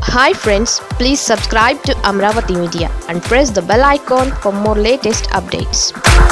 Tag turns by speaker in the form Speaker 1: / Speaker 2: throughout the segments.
Speaker 1: Hi friends please subscribe to Amaravati media and press the bell icon for more latest updates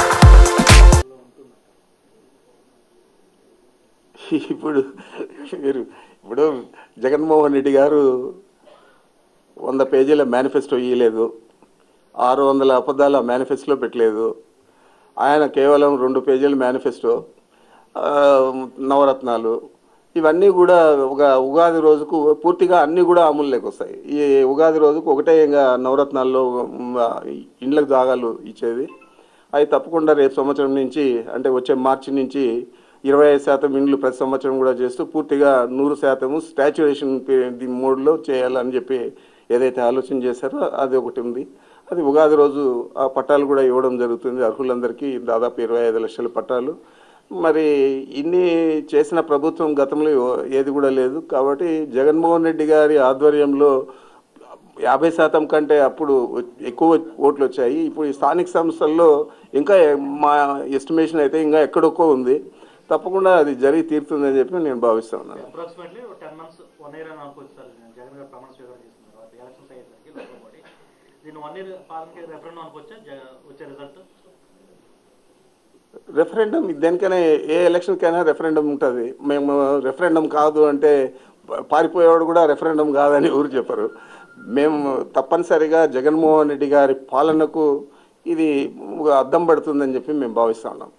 Speaker 2: ఇప్పుడు మీరు ఇప్పుడు జగన్మోహన్ రెడ్డి గారు వంద పేజీల మేనిఫెస్టో ఇయ్యలేదు ఆరు వందల అబద్ధాల మేనిఫెస్టోలో పెట్టలేదు ఆయన కేవలం రెండు పేజీల మేనిఫెస్టో ఆ, నవరత్నాలు ఇవన్నీ కూడా ఒక ఉగాది రోజుకు పూర్తిగా అన్నీ కూడా అమలులోకి వస్తాయి ఈ ఉగాది రోజుకు ఒకటే ఇంకా నవరత్నాల్లో మ్, ఇండ్లకు జాగాలు ఇచ్చేది అవి తప్పకుండా రేపు సంవత్సరం నుంచి అంటే వచ్చే మార్చి నుంచి ఇరవై ఐదు శాతం ఇండ్లు ప్రతి సంవత్సరం కూడా చేస్తూ పూర్తిగా నూరు శాతము స్టాచ్యురేషన్ మోడ్లో చేయాలని చెప్పి ఏదైతే ఆలోచన చేశారో అది ఒకటి ఉంది అది ఉగాది రోజు ఆ పట్టాలు కూడా ఇవ్వడం జరుగుతుంది అర్హులందరికీ దాదాపు ఇరవై ఐదు లక్షల పట్టాలు మరి ఇన్ని చేసిన ప్రభుత్వం గతంలో ఏది కూడా లేదు కాబట్టి జగన్మోహన్ రెడ్డి గారి ఆధ్వర్యంలో యాభై శాతం కంటే అప్పుడు ఎక్కువ ఓట్లు వచ్చాయి ఇప్పుడు ఈ స్థానిక సంస్థల్లో ఇంకా మా ఎస్టిమేషన్ అయితే ఇంకా ఎక్కడొక్కో ఉంది తప్పకుండా అది జరిగి తీరుతుందని చెప్పి నేను భావిస్తా ఉన్నాను
Speaker 3: approximately ten months one year అని అనుకోవచ్చు సార్ జగన్ గారు ప్రమాణ స్వీకారం చేస్తున్నారు కాబట్టి ఎలక్షన్స్ అయ్యేసరికి లోకల్ బాడీ దీన్ని వన్ ఇయర్ పాలనకి రెఫరెండం అనుకోవచ్చా జగ- వచ్చే రిజల్ట్
Speaker 2: రెఫరెండం దేనికైనా ఏ ఎలక్షన్కైనా రెఫరెండం ఉంటుంది మేము రెఫరెండం కాదు అంటే ప- పారిపోయేవాడు కూడా రెఫరెండం కాదని ఊరు చెప్పరు మేము తప్పనిసరిగా జగన్మోహన్ రెడ్డి గారి పాలనకు ఇది ఒక అద్దం పడుతుందని చెప్పి మేము భావిస్తా ఉన్నాం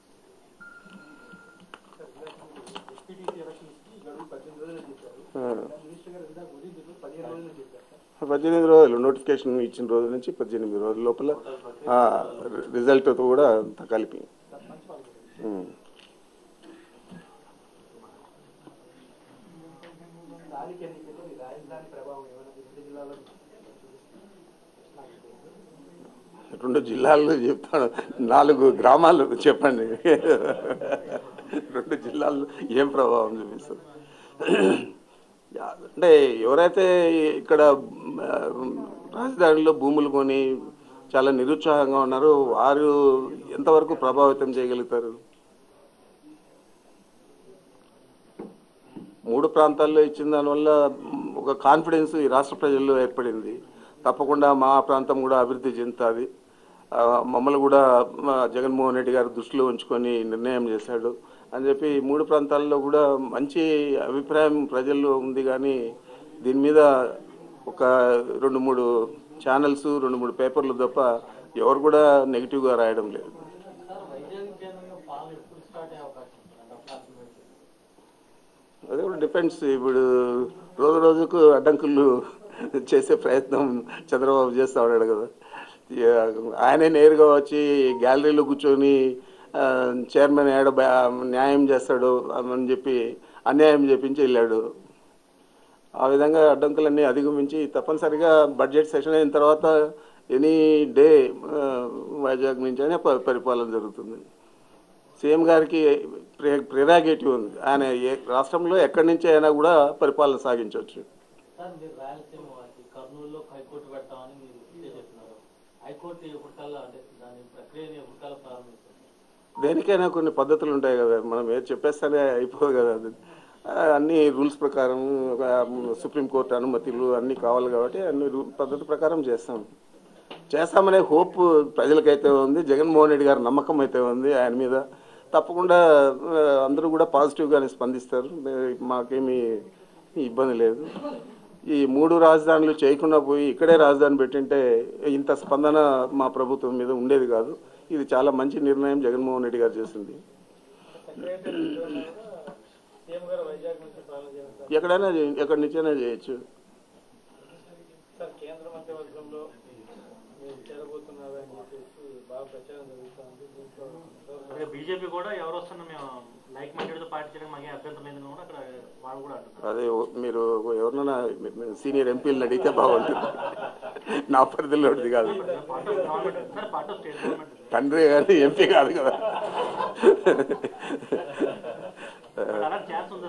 Speaker 2: ఆ. పద్దెనిమిది రోజులు నోటిఫికేషన్ ఇచ్చిన రోజు నుంచి పద్దెనిమిది రోజుల లోపల ఆ, రిజల్ట్తో కూడా అంతా కలిపి ఉం. రెండు జిల్లాల్లో చెప్తాను నాలుగు గ్రామాలు చెప్పండి రెండు జిల్లాల్లో ఏం ప్రభావం చూపిస్తుంది అంటే ఎవరైతే ఇక్కడ ఆ, రాజధానిలో భూములు కొని చాలా నిరుత్సాహంగా ఉన్నారో వారు ఎంతవరకు ప్రభావితం చేయగలుగుతారు మూడు ప్రాంతాల్లో ఇచ్చిన దానివల్ల ఒక కాన్ఫిడెన్స్ ఈ రాష్ట్ర ప్రజల్లో ఏర్పడింది తప్పకుండా మా ప్రాంతం కూడా అభివృద్ధి చెందుతుంది ఆ, మమ్మల్ని కూడా మా జగన్మోహన్ రెడ్డి గారు దృష్టిలో ఉంచుకొని నిర్ణయం చేశాడు అని చెప్పి ఈ మూడు ప్రాంతాల్లో కూడా మంచి అభిప్రాయం ప్రజల్లో ఉంది కానీ దీని మీద ఒక రెండు మూడు ఛానల్స్ రెండు మూడు పేపర్లు తప్ప ఎవరు కూడా నెగిటివ్గా రాయడం లేదు
Speaker 3: వైజాగ్ కేంద్రంగా పాలన ఎప్పుడు స్టార్ట్ అయ్యే అవకాశం ఉంది అప్రాక్సిమేట్లీ
Speaker 2: అదే కూడా డిపెండ్స్ ఇప్పుడు రోజు రోజుకు అడ్డంకులు చేసే ప్రయత్నం చంద్రబాబు చేస్తూ ఉన్నాడు కదా ఇక ఆయనే నేరుగా వచ్చి గ్యాలరీలో కూర్చొని ఆ, చైర్మన్ ఏడ బ- న్యాయం చేస్తాడు అని చెప్పి అన్యాయం చేపించి వెళ్ళాడు ఆ విధంగా అడ్డంకులన్నీ అధిగమించి తప్పనిసరిగా బడ్జెట్ సెషన్ అయిన తర్వాత ఎనీ డే ఆ, వైజాగ్ నుంచి అయినా ప- పరిపాలన జరుగుతుంది సీఎం గారికి ప్రిరాగేటివ్ ఉంది ఆయన ఏ రాష్ట్రంలో ఎక్కడి నుంచి అయినా కూడా పరిపాలన సాగించవచ్చు
Speaker 3: సార్ మీరు రాయలసీమ వాసి కర్నూలులో హైకోర్టు పెట్టామని మీరు ఇదే చెప్తున్నారు హైకోర్టు ఎప్పటికల్లా అంటే దాని ప్రక్రియని ఎప్పటికల్లా ప్రారంభిస్తారు
Speaker 2: దేనికైనా కొన్ని పద్ధతులు ఉంటాయి కదా మనం ఏది చెప్పేస్తానే అయిపోదు కదా అది ఆ, అన్ని రూల్స్ ప్రకారం ఒక సుప్రీంకోర్టు అనుమతులు అన్నీ కావాలి కాబట్టి అన్ని రూ- పద్ధతి ప్రకారం చేస్తాం చేస్తామనే హోప్ ప్రజలకైతే ఉంది జగన్మోహన్ రెడ్డి గారి నమ్మకం అయితే ఉంది ఆయన మీద తప్పకుండా ఆ, అందరూ కూడా పాజిటివ్గానే స్పందిస్తారు మే- మాకేమీ ఇబ్బంది లేదు ఈ మూడు రాజధానులు చేయకుండా పోయి ఇక్కడే రాజధాని పెట్టింటే ఇంత స్పందన మా ప్రభుత్వం మీద ఉండేది కాదు ఇది చాలా మంచి నిర్ణయం జగన్మోహన్ రెడ్డి గారు చేసింది
Speaker 3: సీఎం గారు వైజాగ్ నుంచి పాలన చేస్తారు
Speaker 2: ఎక్కడైనా చేయ- ఎక్కడి నుంచైనా చేయొచ్చు
Speaker 3: సార్ కేంద్ర మంత్రివర్గంలో మీరు చేరబోతున్నారు అని చెప్పేసి బాగా ప్రచారం జరుగుతుంది దీంట్లో బీజేపీ కూడా ఎవరు వస్తున్నా మేము లైక్ మైండెడ్ పార్టీ చేయడం మాకే అభ్యంతరం లేదని కూడా అక్కడ వాళ్ళు కూడా అంటున్నారు
Speaker 2: అదే ఓ- మీరు ఎవరినైనా సీనియర్ ఎంపీలను అడిగితే బాగుంటుంది నా పరిధిలోది కాదు
Speaker 3: part of government sir part of state government
Speaker 2: తండ్రి కానీ ఎంపీ కాదు కదా
Speaker 3: అలాంటి ఛాన్స్ ఉందా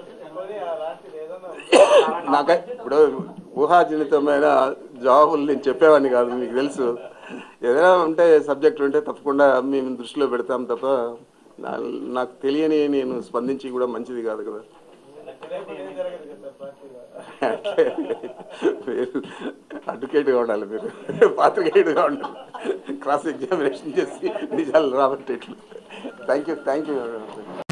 Speaker 3: సార్
Speaker 2: నాక ఇప్పుడు ఊహాజనితమైన జవాబులు నేను చెప్పేవాడిని కాదు మీకు తెలుసు ఏదైనా ఉంటే సబ్జెక్ట్ ఉంటే తప్పకుండా మేము దృష్టిలో పెడతాం తప్ప నా- నాకు తెలియని నేను స్పందించి కూడా మంచిది కాదు కదా మీరు అడ్వకేట్గా ఉండాలి మీరు పాత్రికేయుడుగా ఉండాలి క్రాస్ ఎగ్జామినేషన్ చేసి నిజాలు రాబట్టేట్లు థ్యాంక్ యూ థ్యాంక్ యూ